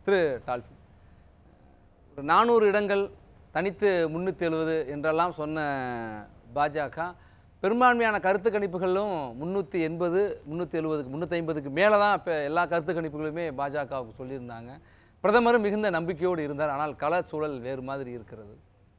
திரு dolphin ஒரு நானூறு இடங்கள் தனித்து முந்நூற்றி எழுபது என்றெல்லாம் சொன்ன பாஜக பெரும்பான்மையான கருத்து கணிப்புகளும் முந்நூற்றி எண்பது முந்நூற்றி எழுபதுக்கு முந்நூற்றி ஐம்பதுக்கு மேலே தான் இப்போ எல்லா கருத்து கணிப்புகளுமே பாஜகவுக்கு சொல்லியிருந்தாங்க பிரதமரும் மிகுந்த நம்பிக்கையோடு இருந்தார் ஆனால் கள சூழல் வேறு மாதிரி இருக்கிறது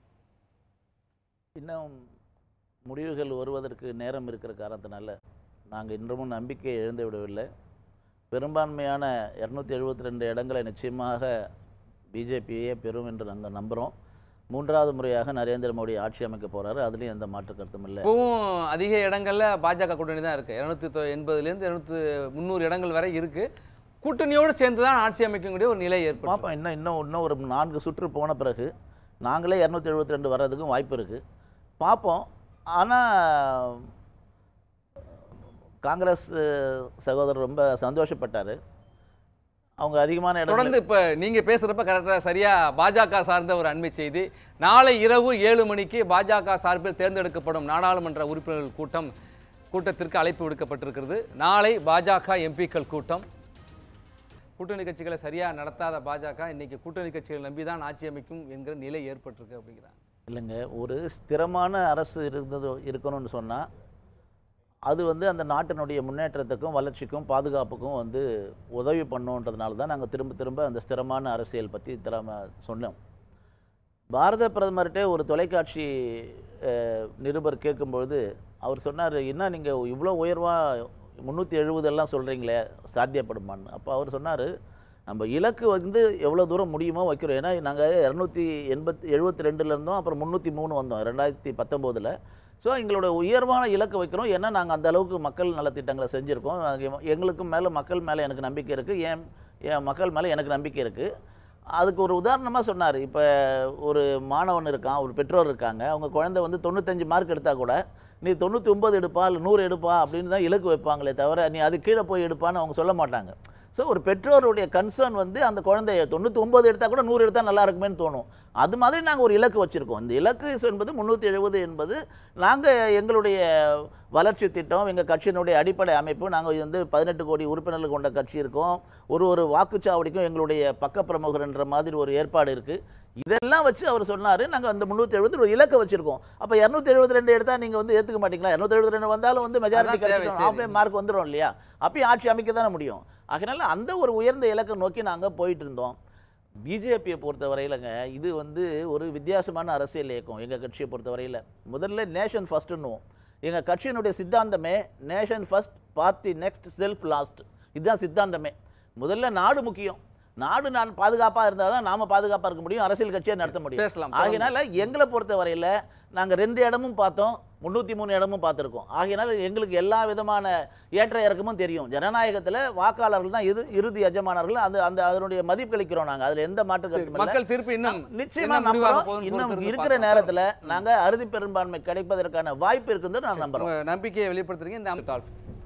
இன்னும் முடிவுகள் வருவதற்கு நேரம் இருக்கிற காரணத்தினால நாங்கள் இன்றமும் நம்பிக்கையை இழந்து விடவில்லை பெரும்பான்மையான இரநூத்தி எழுபத்தி ரெண்டு இடங்களை நிச்சயமாக பிஜேபியே பெறும் என்று நாங்கள் நம்புகிறோம் மூன்றாவது முறையாக நரேந்திர மோடி ஆட்சி அமைக்க போகிறாரு அதுலேயும் எந்த மாற்று கருத்தும் இல்லை இப்போவும் அதிக இடங்கள்ல பாஜக கூட்டணி தான் இருக்குது இரநூத்தி எண்பதுலேருந்து இரநூத்தி முந்நூறு இடங்கள் வரை இருக்குது கூட்டணியோடு சேர்ந்து தான் ஆட்சி அமைக்கக்கூடிய ஒரு நிலை ஏற்படும் பார்ப்போம் இன்னும் இன்னும் இன்னும் ஒரு நான்கு சுற்று போன பிறகு நாங்களே இரநூத்தி எழுபத்தி ரெண்டு வர்றதுக்கும் வாய்ப்பு இருக்குது பார்ப்போம் ஆனால் காங்கிரஸ் அஹ், சகோதரர் ரொம்ப சந்தோஷப்பட்டார் அவங்க அதிகமான இடம் தொடர்ந்து இப்ப நீங்க பேசுறப்ப கரெக்டா சரியா பாஜக சார்ந்த ஒரு அண்மை செய்தி நாளை இரவு ஏழு மணிக்கு பாஜக சார்பில் தேர்ந்தெடுக்கப்படும் நாடாளுமன்ற உறுப்பினர்கள் கூட்டம் கூட்டத்திற்கு அழைப்பு விடுக்கப்பட்டிருக்கிறது நாளை பாஜக எம்பிக்கள் கூட்டம் கூட்டணி கட்சிகளை சரியா நடத்தாத பாஜக இன்னைக்கு கூட்டணி கட்சிகளை நம்பி தான் ஆட்சி அமைக்கும் என்கிற நிலை ஏற்பட்டிருக்கு அப்படிங்கிறாங்க இல்லைங்க ஒரு ஸ்திரமான அரசு இருந்தது இருக்கணும்னு சொன்னால் அது வந்து அந்த நாட்டினுடைய முன்னேற்றத்துக்கும் வளர்ச்சிக்கும் பாதுகாப்புக்கும் வந்து உதவி பண்ணுன்றதுனால தான் நாங்கள் திரும்ப திரும்ப அந்த ஸ்திரமான அரசியல் பற்றி திறம சொன்னோம் பாரத பிரதமர்கிட்ட ஒரு தொலைக்காட்சி அஹ், நிருபர் கேட்கும்பொழுது அவர் சொன்னார் என்ன நீங்கள் இவ்வளோ உயர்வாக முந்நூற்றி எழுபதெல்லாம் சொல்கிறீங்களே சாத்தியப்படுமான்னு அப்போ அவர் சொன்னார் நம்ம இலக்கு வந்து எவ்வளோ தூரம் முடியுமோ வைக்கிறோம் ஏன்னா நாங்கள் இரநூத்தி எண்பத்தி எழுபத்தி ரெண்டில் இருந்தோம் அப்புறம் முந்நூற்றி மூணு வந்தோம் ரெண்டாயிரத்தி பத்தொம்போதில் ஸோ எங்களோட உயர்வான இலக்கு வைக்கிறோம் ஏன்னா நாங்கள் அந்த அளவுக்கு மக்கள் நலத்திட்டங்களை செஞ்சுருக்கோம் அது எங்களுக்கும் மேலே மக்கள் மேலே எனக்கு நம்பிக்கை இருக்குது என் என் மக்கள் மேலே எனக்கு நம்பிக்கை இருக்குது அதுக்கு ஒரு உதாரணமாக சொன்னார் இப்போ ஒரு மாணவன் இருக்கான் ஒரு பெற்றோர் இருக்காங்க அவங்க குழந்தை வந்து தொண்ணூத்தஞ்சு மார்க் எடுத்தால் கூட நீ தொண்ணூற்றி ஒம்பது எடுப்பா இல்லை நூறு எடுப்பா அப்படின்னு தான் இலக்கு வைப்பாங்களே தவிர நீ அது கீழே போய் எடுப்பான்னு அவங்க சொல்ல மாட்டாங்க ஸோ ஒரு பெற்றோருடைய கன்சர்ன் வந்து அந்த குழந்தைய தொண்ணூற்றி ஒம்பது எடுத்தால் கூட நூறு எடுத்தால் நல்லா இருக்குமேன்னு தோணும் அது மாதிரி நாங்கள் ஒரு இலக்கு வச்சுருக்கோம் இந்த இலக்கு என்பது முந்நூற்றி எழுபது என்பது நாங்கள் எங்களுடைய வளர்ச்சி திட்டம் எங்கள் கட்சியினுடைய அடிப்படை அமைப்பு நாங்கள் வந்து பதினெட்டு கோடி உறுப்பினர்கள் கொண்ட கட்சி இருக்கோம் ஒரு ஒரு வாக்குச்சாவடிக்கும் எங்களுடைய பக்க பிரமுகர்ன்ற மாதிரி ஒரு ஏற்பாடு இருக்குது இதெல்லாம் வச்சு அவர் சொன்னார் நாங்கள் அந்த முந்நூற்றி எழுபது ஒரு இலக்கை வச்சுருக்கோம் அப்போ இரநூத்தி எழுபத்தி ரெண்டு எடுத்தால் நீங்கள் வந்து ஏற்றுக்க மாட்டீங்களா இரநூத்தி எழுபத்தி ரெண்டு வந்தாலும் வந்து மெஜாரிட்டி அதான் தேவை, கிடைச்சிடும் சரி. ஆஃப் மார்க் வந்துடும் இல்லையா அப்பயும் ஆட்சி அமைக்க தானே முடியும் அதனால அந்த ஒரு உயர்ந்த இலக்கை நோக்கி நாங்கள் போயிட்டு இருந்தோம் பிஜேபியை பொறுத்த வரையிலங்க இது வந்து ஒரு வித்தியாசமான அரசியல் இயக்கம் எங்கள் கட்சியை பொறுத்த வரையில் முதல்ல நேஷன் ஃபஸ்ட்டுன்னுவோம் எங்கள் கட்சியினுடைய சித்தாந்தமே nation first party next self last இதுதான் சித்தாந்தமே முதல்ல நாடு முக்கியம் நாடு நான் பாதுகாப்பாக இருந்தால் தான் நாம பாதுகாப்பாக இருக்க முடியும் அரசியல் கட்சியை நடத்த முடியும் பேசலாம் ஆகையினால எங்களை பொறுத்த வரையில் நாங்கள் ரெண்டு இடமும் பார்த்தோம் முந்நூற்றி மூணு இடமும் பார்த்துருக்கோம் ஆகையினால எங்களுக்கு எல்லா விதமான ஏற்ற இறக்கமும் தெரியும் ஜனநாயகத்தில் வாக்காளர்கள் தான் இறு இறுதி எஜமானர்கள் அந்த அந்த அதனுடைய மதிப்பளிக்கிறோம் நாங்கள் அதில் எந்த மாற்று கருத்தும் இல்லை மக்கள் தீர்ப்பு இன்னும் நிச்சயமா என்ன முடிவாக நம்புறோம் போகுதுன்னு இன்னும் பொறுத்திருந்து இருக்கிற பார்க்கலாம். நேரத்துல நாங்க அறுதி பெரும்பான்மை கிடைப்பதற்கான வாய்ப்பு இருக்குன்னு நான் நம்புறோம் உங்க நம்பிக்கையை வெளிப்படுத்துறீங்க இந்த டால்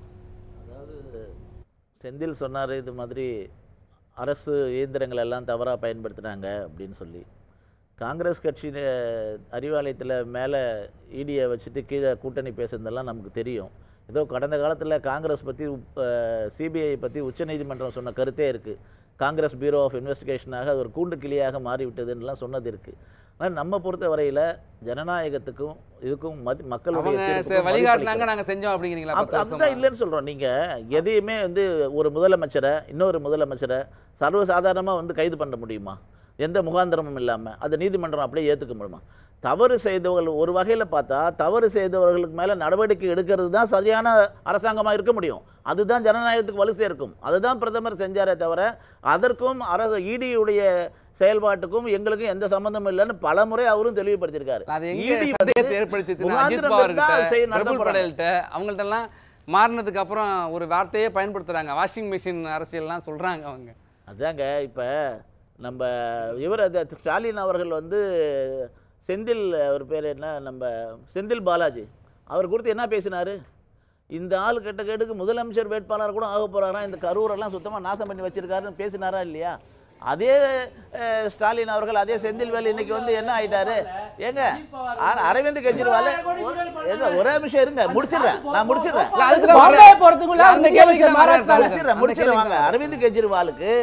அதாவது செந்தில் சொன்னார் இது மாதிரி அரசு இயந்திரங்கள் எல்லாம் தவறாக பயன்படுத்துனாங்க அப்படின்னு சொல்லி காங்கிரஸ் கட்சி அறிவாலயத்தில் மேலே இடியை வச்சுட்டு கீழே கூட்டணி பேசுனதெல்லாம் நமக்கு தெரியும் ஏதோ கடந்த காலத்தில் காங்கிரஸ் பற்றி சிபிஐ பற்றி உச்சநீதிமன்றம் சொன்ன கருத்தே இருக்குது காங்கிரஸ் பியூரோ ஆஃப் இன்வெஸ்டிகேஷனாக அது ஒரு கூண்டு கிளியாக மாறிவிட்டதுன்னெலாம் சொன்னது இருக்குது ஆனால் நம்ம பொறுத்த வரையில் ஜனநாயகத்துக்கும் இதுக்கும் மதி மக்களுடைய அவங்க தீர்ப்புக்கும் செ- வழிகாட்டுனாங்க மதிப்பளிக்கிறோம். நாங்க செஞ்சோம் அப்படிங்கிறீங்களா அப்ப- பத்து அதுதான் வருஷமா இல்லைன்னு சொல்றோம் நீங்க எதையுமே வந்து ஒரு முதலமைச்சரை இன்னொரு முதலமைச்சரை சர்வசாதாரணமா வந்து கைது பண்ண முடியுமா எந்த முகாந்திரமும் இல்லாம அதை நீதிமன்றம் அப்படியே ஏத்துக்க முடியுமா தவறு செய்தவர்கள் ஒரு வகையில பார்த்தா தவறு செய்தவர்களுக்கு மேல நடவடிக்கை எடுக்கிறது தான் சரியான அரசாங்கமா இருக்க முடியும் அதுதான் ஜனநாயகத்துக்கு வலு சேர்க்கும் அதுதான் பிரதமர் செஞ்சாரே தவிர அதற்கும் அரசு இடியுடைய செயல்பாட்டுக்கும் எங்களுக்கும் எந்த சம்பந்தமும் இல்லைன்னு பல முறை அவரும் தெளிவுபடுத்தியிருக்காரு அது எங்க ED வந்து சந்தேகத்தை ஏற்படுத்திச்சுன்னா அஜித் முகாந்திரம் பவார் இருந்தா அதை செய்ய நடத்த பிரபுல் போறாங்க. படேல்கிட்ட அவங்கள்ட்ட எல்லாம் மாறினதுக்கு அப்புறம் ஒரு வார்த்தையே பயன்படுத்துறாங்க வாஷிங் மிஷின் அரசியல்லாம் சொல்றாங்க அவங்க அதாங்க இப்போ நம்ம இவர் அது ஸ்டாலின் அவர்கள் வந்து செந்தில் அவர் பேர் என்ன நம்ம செந்தில் பாலாஜி அவர் குறித்து என்ன பேசினார் இந்த ஆள் கெட்ட கேட்டுக்கு முதலமைச்சர் வேட்பாளர் கூட ஆக போகிறாராம் இந்த கரூரெல்லாம் சுத்தமாக நாசம் பண்ணி வச்சிருக்காருன்னு பேசினாரா இல்லையா அதே அஹ், ஸ்டாலின் அவர்கள் அதே செந்தில்வேல் இன்னைக்கு வந்து என்ன ஆயிட்டாரு ஏங்க அர- அரவிந்த் கெஜ்ரிவால் ஒரு- ஏங்க ஒரே நிமிஷம் இருங்க முடிச்சிடுறேன் நான் முடிச்சிடுறேன் இல்ல, அதுக்கு தான் பாம்பே வரேன். போறதுக்குள்ள இல்ல, அந்த கேள்விக்கு முதலமைச்சர் நான் வரேன். மகாராஷ்டிரால முடிச்சிடுறேன் முடிச்சிடுறேன் வாங்க அரவிந்த் கெஜ்ரிவாலுக்கு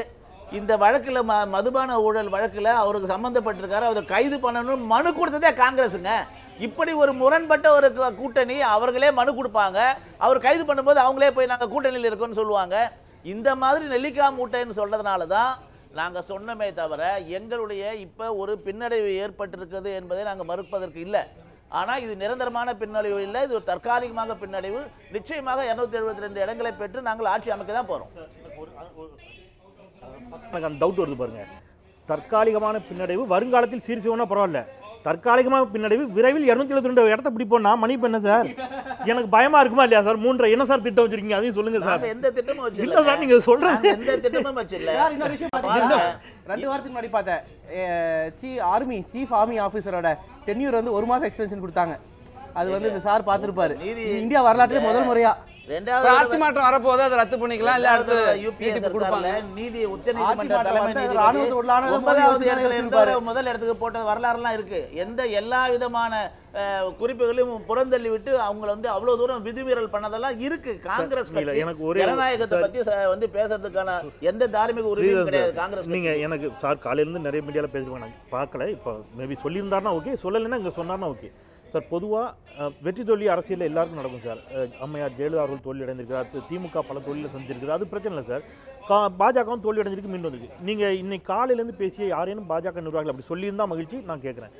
இந்த வழக்கில் ம மதுபான ஊழல் வழக்கில் அவருக்கு சம்மந்தப்பட்டிருக்காரு அவர் கைது பண்ணணும்னு மனு கொடுத்ததே காங்கிரஸுங்க இப்படி ஒரு முரண்பட்ட ஒரு கு- கூட்டணி அவர்களே மனு கொடுப்பாங்க அவர் கைது பண்ணும்போது அவங்களே போய் நாங்கள் கூட்டணியில் இருக்கோம்னு சொல்லுவாங்க இந்த மாதிரி நெல்லிக்காய் மூட்டைன்னு சொல்றதுனால தான் நாங்கள் சொன்னமே தவிர எங்களுடைய இப்போ ஒரு பின்னடைவு ஏற்பட்டிருக்கிறது என்பதை நாங்கள் மறுப்பதற்கு இல்லை ஆனால் இது நிரந்தரமான பின்னடைவு இல்லை இது ஒரு தற்காலிகமாக பின்னடைவு நிச்சயமாக இரநூத்தி எழுபத்தி ரெண்டு இடங்களை பெற்று நாங்கள் ஆட்சி அமைக்க தான் போகிறோம் எனக்கு அந்த டவுட் வருது பாருங்க தற்காலிகமான பின்னடைவு வருங்காலத்தில் சீர் செய்வோம்னா பரவாயில்ல தற்காலிகமான பின்னடைவு விரைவில் இரநூத்தி எழுபத்தி ரெண்டு இடத்த பிடிப்போம்னா மணி இப்ப என்ன சார் எனக்கு பயமா இருக்குமா இல்லையா சார் மூன்றரை என்ன சார் திட்டம் வச்சிருக்கீங்க அதையும் சொல்லுங்க சார் நாங்கள் எந்த திட்டமும் வச்சு இல்ல சார் நீங்க சொல்றது எந்த திட்டமும் வச்சில்ல சார் இன்னொரு விஷயம் பாத்தீங்கன்னா ரெண்டு வாரத்துக்கு முன்னாடி பார்த்தேன் சீ ஆர்மி சீஃப் ஆர்மி ஆஃபீஸரோட டென்யூர் வந்து ஒரு மாசம் எக்ஸ்டென்ஷன் கொடுத்தாங்க அது வந்து இந்த சார் பார்த்திருப்பாரு நீதி- இது இந்தியா வரலாற்றிலே முதல் முறையா ரெண்டாவது இப்ப ஆட்சி மாற்றம் வரப்போகுது அதை ரத்து பண்ணிக்கலாம் இல்ல அடுத்து யூபிஎஸ் நீட்டிப்பு கொடுப்பாங்க நீதி உச்ச ஆட்சி நீதிமன்ற மாற்றம் தலைமை வந்து நீதிபதி ராணுவத்தை உள்ளானதை ஒன்பதாவது மோடி இடத்துல யோசனை இருந்தவர் வச்சிருப்பாரு. முதல் இடத்துக்கு போட்ட வரலாறுலாம் இருக்கு எந்த எல்லா விதமான அஹ், குறிப்புகளையும் புறந்தள்ளி விட்டு அவங்கள வந்து அவ்வளவு தூரம் விதிமீறல் பண்ணதெல்லாம் இருக்கு காங்கிரஸ் இல்ல, கட்சி எனக்கு ஒரே- ஜனநாயகத்தை சார். பத்தி ச- வந்து பேசுறதுக்கான எந்த தார்மீக உரிமையும் ஸ்ரீதர் கிடையாது சார், காங்கிரஸ் நீங்க எனக்கு சார் காலையில இருந்து நிறைய மீடியால பேசுவாங்க நான் பார்க்கல இப்போ மேபி சொல்லியிருந்தாருன்னா ஓகே சொல்லலைன்னா இங்க சொன்னார்னா ஓகே சார் பொதுவாக வெற்றி தோல்வி அரசியலில் எல்லாருக்கும் நடக்கும் சார் அஹ், அம்மையார் ஜெயலலிதா அவர்கள் தோல்வி அடைந்திருக்கிறார் தி- திமுக பல தொழிலை செஞ்சிருக்கிறார் அது பிரச்சனை இல்லை சார் கா பாஜகவும் தோல்வி அடைஞ்சிருக்கு மீண்டும் வந்திருக்கு நீங்கள் இன்னைக்கு காலையிலேருந்து பேசிய யாரேனும் பாஜக நிர்வாகிகள் அப்படி சொல்லியிருந்தா மகிழ்ச்சி நான் கேட்குறேன்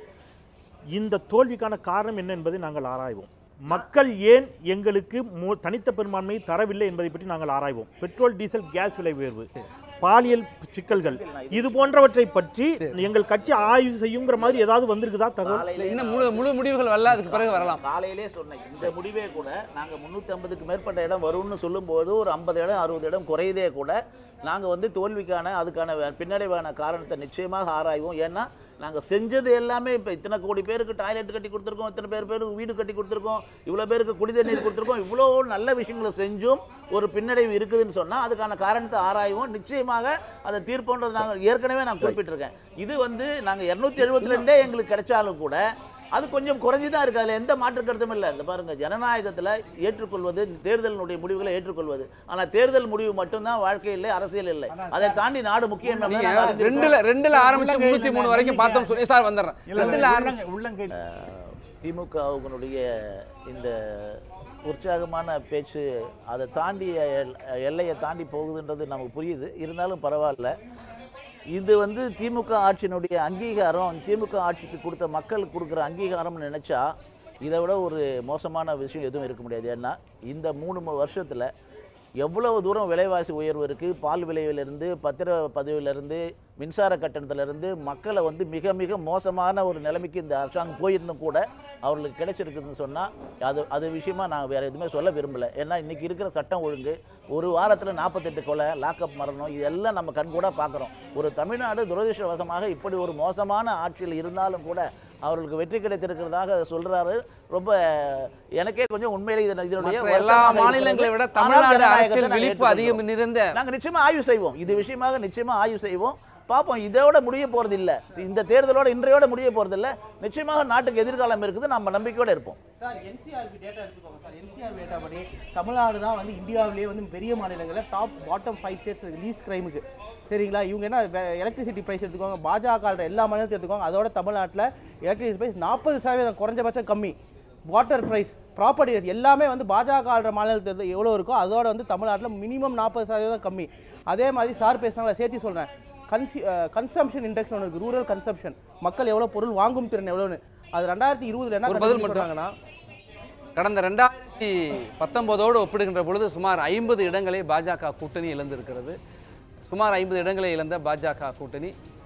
இந்த தோல்விக்கான காரணம் என்ன என்பதை நாங்கள் ஆராய்வோம் மக்கள் ஏன் எங்களுக்கு மு- தனித்த பெரும்பான்மையை தரவில்லை என்பதை பற்றி நாங்கள் ஆராய்வோம் பெட்ரோல் டீசல் கேஸ் விலை உயர்வு பாலியல் சிக்கல்கள் இது போன்றவற்றை பற்றி எங்கள் கட்சி ஆய்வு செய்யுங்கிற மாதிரி ஏதாவது வந்திருக்குதா தகவல் இல்ல, இன்னும் முழு முழு முடிவுகள் வரல அதுக்கு பிறகு வரலாம் காலையிலே சொன்னேன் இந்த முடிவே கூட நாங்க முன்னூத்தி ஐம்பதுக்கு மேற்பட்ட இடம் வரும்னு சொல்லும்போது ஒரு ஐம்பது இடம் அறுபது இடம் குறையுதே கூட நாங்க வந்து தோல்விக்கான அதுக்கான வே- பின்னடைவான காரணத்தை நிச்சயமாக ஆராய்வோம் ஏன்னா நாங்க செஞ்சது எல்லாமே இப்ப இத்தனை கோடி பேருக்கு டாய்லெட் கட்டி கொடுத்துருக்கோம் இத்தனை பேர் பேருக்கு வீடு கட்டி கொடுத்துருக்கோம் இவ்வளவு பேருக்கு குடித நீர் கொடுத்துருக்கோம் இவ்வளோ நல்ல விஷயங்களை செஞ்சும் ஒரு பின்னடைவு இருக்குதுன்னு சொன்னா அதுக்கான காரணத்தை ஆராய்வோம் நிச்சயமாக அதை தீர்ப்போன்றது நாங்கள் ஏற்கனவே நான் குறிப்பிட்டிருக்கேன் இது வந்து நாங்க இருநூத்தி எழுபத்தி ரெண்டே எங்களுக்கு கிடைச்சாலும் கூட அது கொஞ்சம் குறைஞ்சி தான் இருக்கு அதில் எந்த மாற்று கருத்தும் இல்லை இந்த பாருங்க ஜனநாயகத்தில் ஏற்றுக்கொள்வது தேர்தலினுடைய முடிவுகளை ஏற்றுக்கொள்வது ஆனால் தேர்தல் முடிவு மட்டும்தான் வாழ்க்கை இல்லை அரசியல் இல்லை அதை தாண்டி நாடு முக்கியம் என்பதை நீங்க நாங்கள் அறிந்திருக்கிறோம். ரெண்டுல ரெண்டுல ஆரம்பிச்சு உள்ளங்கை முன்னூத்தி மூணு இல்ல, வரைக்கும் நம்பிக்கை. பார்த்தோம் சொல்லி சார் வந்துடுறேன் ரெண்டுல ஆரம்பிச்சு உள்ளங்கை திமுகவினுடைய இந்த உற்சாகமான பேச்சு அதை தாண்டி எல்- எல்லையை தாண்டி போகுதுன்றது நமக்கு புரியுது இருந்தாலும் பரவாயில்ல இது வந்து திமுக ஆட்சியினுடைய அங்கீகாரம் திமுக ஆட்சிக்கு கொடுத்த மக்களுக்கு கொடுக்குற அங்கீகாரம்னு நினச்சா இதை விட ஒரு மோசமான விஷயம் எதுவும் இருக்க முடியாது ஏன்னா இந்த மூணு மு- வருஷத்துல எவ்வளவு தூரம் விலைவாசி உயர்வு இருக்குது பால் விலையிலிருந்து பத்திர பதிவிலிருந்து மின்சார கட்டணத்திலிருந்து மக்களை வந்து மிக மிக மோசமான ஒரு நிலைமைக்கு இந்த அரசாங்கம் போயிருந்தும் கூட அவர்களுக்கு கிடைச்சிருக்குதுன்னு சொன்னால் அது அது விஷயமா நான் வேறு எதுவுமே சொல்ல விரும்பலை ஏன்னா இன்றைக்கி இருக்கிற சட்டம் ஒழுங்கு ஒரு வாரத்தில் நாற்பத்தெட்டு கொலை லாக்அப் மரணம் இதெல்லாம் நம்ம கண்கூட பார்க்குறோம் ஒரு தமிழ்நாடு துரதிருஷ்டவசமாக இப்படி ஒரு மோசமான ஆட்சியில் இருந்தாலும் கூட அவர்களுக்கு வெற்றி கிடைத்திருக்கிறதாக சொல்றாரு ரொம்ப எனக்கே கொஞ்சம் உண்மையிலே இது இதனுடைய மற்ற எல்லா வருத்தமாக மாநிலங்களை விட இருக்கிறது. தமிழ்நாடு ஆனால் ஜனநாயகத்தை அரசியல் நாங்கள் விழிப்பு அதிகம் ஏற்றுக்கொள்கிறோம். நிறைந்த நாங்க நிச்சயமா ஆய்வு செய்வோம் இது விஷயமாக நிச்சயமா ஆய்வு செய்வோம் பார்ப்போம் இதோட முடிய போறது இல்ல இந்த தேர்தலோட இன்றையோட முடிய போறது இல்ல நிச்சயமாக நாட்டுக்கு எதிர்காலம் இருக்குது நம்ம நம்பிக்கையோட இருப்போம் சார் என்சிஆர்பி டேட்டா எடுத்துக்கோங்க சார் என்சிஆர் டேட்டா படி தமிழ்நாடு தான் வந்து இந்தியாவிலேயே வந்து பெரிய மாநிலங்களில் top bottom five states least கிரைமுக்கு சரிங்களா இவங்க என்ன எலக்ட்ரிசிட்டி ப்ரைஸ் எடுத்துக்கோங்க பாஜக எல்லா மாநிலத்தையும் எடுத்துக்கோங்க அதோட தமிழ்நாட்டில் எலக்ட்ரிசிட்டி ப்ரைஸ் நாற்பது சதவீதம் குறைஞ்சபட்சம் கம்மி வாட்டர் ப்ரைஸ் ப்ராப்பர்ட்டி எல்லாமே வந்து பாஜக ஆள்ற மாநிலத்தில் எவ்வளோ இருக்கோ அதோட வந்து தமிழ்நாட்டில் மினிமம் நாற்பது சதவீதம் கம்மி அதே மாதிரி சார் பேசுனாங்களா சேர்த்து சொல்கிறேன் கன்சி கன்சம்ஷன் இண்டெக்ஸ் ஒன்று இருக்குது ரூரல் கன்சம்ஷன் மக்கள் எவ்வளோ பொருள் வாங்கும் திறன் எவ்வளோன்னு அது ரெண்டாயிரத்தி இருபதுல என்ன ஒரு பதில் கண்டுபிடிச்சு மட்டும். சொல்றாங்கன்னா கடந்த ரெண்டாயிரத்தி பத்தொன்பதோடு ஒப்பிடுகின்ற பொழுது சுமார் ஐம்பது இடங்களை பாஜக கூட்டணி இழந்திருக்கிறது சுமார் ஐம்பது இடங்களை இழந்த பாஜக கூட்டணி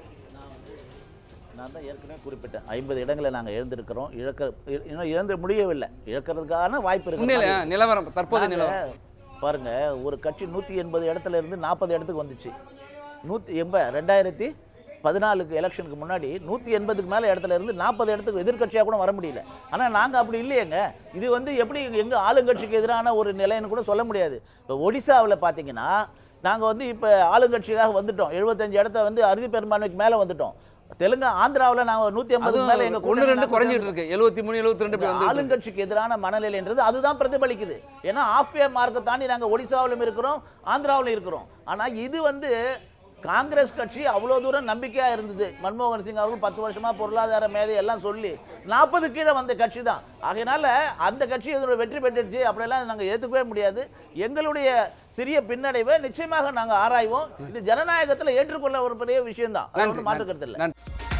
நான் தான் ஏற்கனவே குறிப்பிட்டேன் ஐம்பது இடங்களை நாங்கள் இழந்திருக்கிறோம் இழக்க இ- இன்னும் இழந்து முடியவில்லை இழக்கிறதுக்கான வாய்ப்பு உண்மையில இருக்கு நிலவரம் தற்போதைய நிலவரம் பாருங்க ஒரு கட்சி நூற்றி எண்பது இடத்துல இருந்து நாற்பது இடத்துக்கு வந்துச்சு நூற்றி எண்ப ரெண்டாயிரத்தி பதினாலுக்கு எலெக்ஷனுக்கு முன்னாடி நூற்றி எண்பதுக்கு மேலே இடத்துல இருந்து நாற்பது இடத்துக்கு எதிர்க்கட்சியாக கூட வர முடியல ஆனால் நாங்கள் அப்படி இல்லையேங்க இது வந்து எப்படி எங்கள் ஆளுங்கட்சிக்கு எதிரான ஒரு நிலைன்னு கூட சொல்ல முடியாது இப்போ ஒடிசாவில் பார்த்தீங்கன்னா நாங்கள் வந்து இப்போ ஆளுங்கட்சியாக வந்துட்டோம் எழுபத்தஞ்சு இடத்த வந்து அறுதி பெரும்பான்மைக்கு மேலே வந்துட்டோம் தெலுங்கு ஆந்திராவில் நாங்கள் நூற்றி ஐம்பதுக்கு மேலே எங்கள் அதுவும் ஒன்று ரெண்டு குறைஞ்சிட்டு இருக்கு எழுபத்தி மூணு எழுபத்தி ரெண்டு இந்த வந்து ஆளுங்கட்சிக்கு எதிரான மனநிலைன்றது அதுதான் பிரதிபலிக்குது ஏன்னா ஆஃப்வே மார்க்கை தாண்டி நாங்கள் ஒடிசாவிலும் இருக்கிறோம் ஆந்திராவிலும் இருக்கிறோம் ஆனால் இது வந்து காங்கிரஸ் கட்சி அவ்வளோ தூரம் நம்பிக்கையா இருந்தது மன்மோகன் சிங் அவர்கள் பத்து வருஷமா பொருளாதார மேதை எல்லாம் சொல்லி நாற்பது கீழே வந்த கட்சி தான் ஆகையினால அந்த கட்சி இதோட வெற்றி பெற்றுடுச்சு அப்படியெல்லாம் நாங்கள் ஏற்றுக்கவே முடியாது எங்களுடைய சிறிய பின்னடைவை நிச்சயமாக நாங்கள் ஆராய்வோம் இது ஜனநாயகத்தில் ஏற்றுக்கொள்ள ஒரு பெரிய விஷயம் தான் நன்றி மாற்றுக்கிறது இல்லை நன்றி